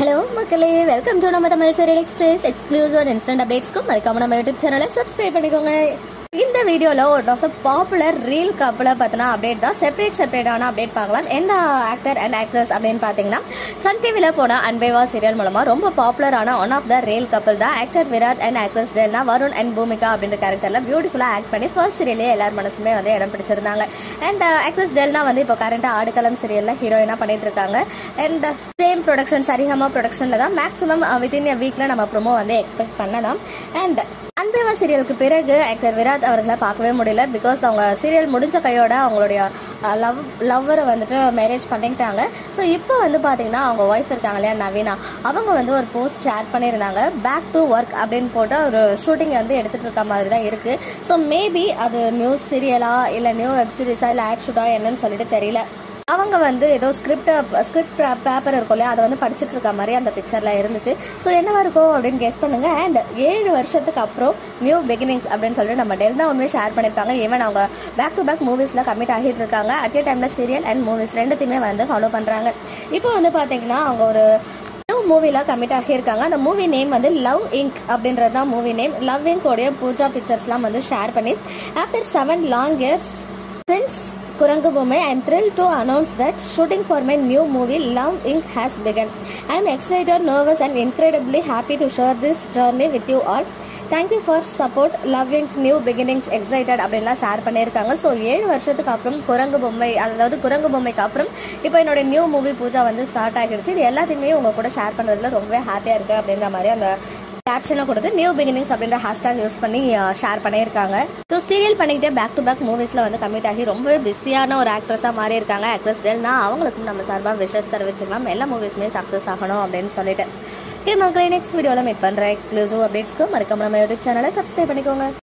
hello மக்களே welcome to நம்ம Tamil serial express exclusive and instant அப்டேட்ஸ்க்கு மறக்காம நம்ம யூடியூப் சேனலை சப்ஸ்கிரைப் பண்ணிக்கோங்க இந்த வீடியோவில் ஒரு ஆஃப் த பாப்புலர் ரீல் கப்பில் பார்த்தினா அப்டேட் தான் செப்பரேட் செப்பரேட்டான அப்டேட் பார்க்கலாம் எந்த ஆக்டர் அண்ட் ஆக்ட்ரஸ் அப்படின்னு பார்த்தீங்கன்னா சன் டிவியில் போன அன்பேவா சீரியல் மூலமாக ரொம்ப பாப்புலரான ஒன் ஆஃப் த ரீல் கப்பல் தான் actor Virat and actress Delna Varun and Bhoomika அப்படின்ற கேரக்டரில் பியூட்டிஃபுல்லாக ஆக்ட் பண்ணி ஃபர்ஸ்ட் சீரியலே எல்லார் மனசுமே வந்து இடம் பிடிச்சிருந்தாங்க அண்ட் ஆக்ட்ரஸ் டெல்னா வந்து இப்போ கரண்டாக ஆடுகளம் சீரியலில் ஹீரோயினாக பண்ணிட்டு இருக்காங்க அண்ட் சேம் ப்ரொடக்ஷன் சரிகமா ப்ரொடக்ஷனில் தான் மேக்ஸிமம் வித்தின் எ வீக்கில் நம்ம ப்ரோமோ வந்து எக்ஸ்பெக்ட் பண்ணலாம் அண்ட் அன்பேவா சீரியலுக்கு பிறகு ஆக்டர் விராட் அவர்களை பார்க்கவே முடியல பிகாஸ் அவங்க சீரியல் முடிஞ்ச கையோட அவங்களுடைய லவ் லவ்வரை வந்துட்டு மேரேஜ் பண்ணிக்கிட்டாங்க ஸோ இப்போ வந்து பார்த்தீங்கன்னா அவங்க ஒய்ஃப் இருக்காங்க இல்லையா நவீனா அவங்க வந்து ஒரு போஸ்ட் ஷேர் பண்ணியிருந்தாங்க பேக் டு ஒர்க் அப்படின்னு போட்டு ஒரு ஷூட்டிங் வந்து எடுத்துகிட்டு இருக்க மாதிரி தான் இருக்குது ஸோ மேபி அது நியூஸ் சீரியலா இல்லை நியூ வெப் சீரிஸா இல்லை ஆட் ஷூட்டா என்னன்னு சொல்லிட்டு தெரியல அவங்க வந்து ஏதோ ஸ்கிரிப்ட் ஸ்கிரிப்ட் பேப்பர் இருக்கும் இல்லையா அதை வந்து படிச்சுட்டு இருக்க மாதிரி அந்த பிக்சரில் இருந்துச்சு ஸோ என்னவா இருக்கும் அப்படின்னு கெஸ் பண்ணுங்க அண்ட் ஏழு வருஷத்துக்கு அப்புறம் நியூ பிகினிங்ஸ் அப்படின்னு சொல்லிட்டு நம்ம டெல்னாவுமே ஷேர் பண்ணியிருக்காங்க ஈவன் அவங்க பேக் டு பேக் மூவிஸில் கமிட் ஆகிட்டு இருக்காங்க அட் ஏ டைமில் சீரியல் அண்ட் மூவிஸ் ரெண்டுத்தையுமே வந்து ஃபாலோ பண்ணுறாங்க இப்போ வந்து பார்த்தீங்கன்னா அவங்க ஒரு நியூ மூவியில் கமிட் ஆகியிருக்காங்க அந்த மூவி நேம் வந்து லவ் இங்க் அப்படின்றது தான் மூவி நேம் லவ் இங்க் உடைய பூஜா பிக்சர்ஸ்லாம் வந்து ஷேர் பண்ணி after seven long years since Kurangu Bommai I am thrilled to announce that shooting for my new movie Love Ink has begun I am excited nervous and incredibly happy to share this journey with you all thank you for support loving new beginnings excited அப்படின்லாம் share பண்ணியிருக்காங்க so ஏழு வருஷத்துக்கு அப்புறம் குரங்கு பொம்மை அதாவது குரங்கு பொம்மைக்கு அப்புறம் இப்போ என்னோட நியூ மூவி பூஜா வந்து ஸ்டார்ட் ஆகிடுச்சு இது எல்லாத்தையுமே உங்க கூட ஷேர் பண்ணுறதுல ரொம்பவே ஹாப்பியாக இருக்குது அப்படின்ற மாதிரி அந்த கேப்ஷனை கொடுத்து நியூ பிகினிங்ஸ் அப்படின்ற ஹேஷ்டாக் யூஸ் பண்ணி ஷேர் பண்ணியிருக்காங்க ஸோ சீரியல் பண்ணிக்கிட்டே பேக் டு பேக் மூவிஸில் வந்து கமிட் ஆகி ரொம்பவே பிஸியான ஒரு ஆக்ட்ரஸாக மாறி இருக்காங்க ஆக்ட்ரஸ் டெல்னா அவங்களுக்கும் நம்ம சார்பாக விஷஸ் தெரிவிச்சுக்கலாம் எல்லா மூவிஸுமே சக்ஸஸ் ஆகணும் அப்படின்னு சொல்லிட்டு ஓகே மக்களே நெக்ஸ்ட் வீடியோவில் மீட் பண்ணுற எக்ஸ்க்ளூசிவ் அப்டேட்ஸ்க்கு மறக்காம நம்ம யூடியூப் சேனலை சப்ஸ்கிரைப் பண்ணிக்கோங்க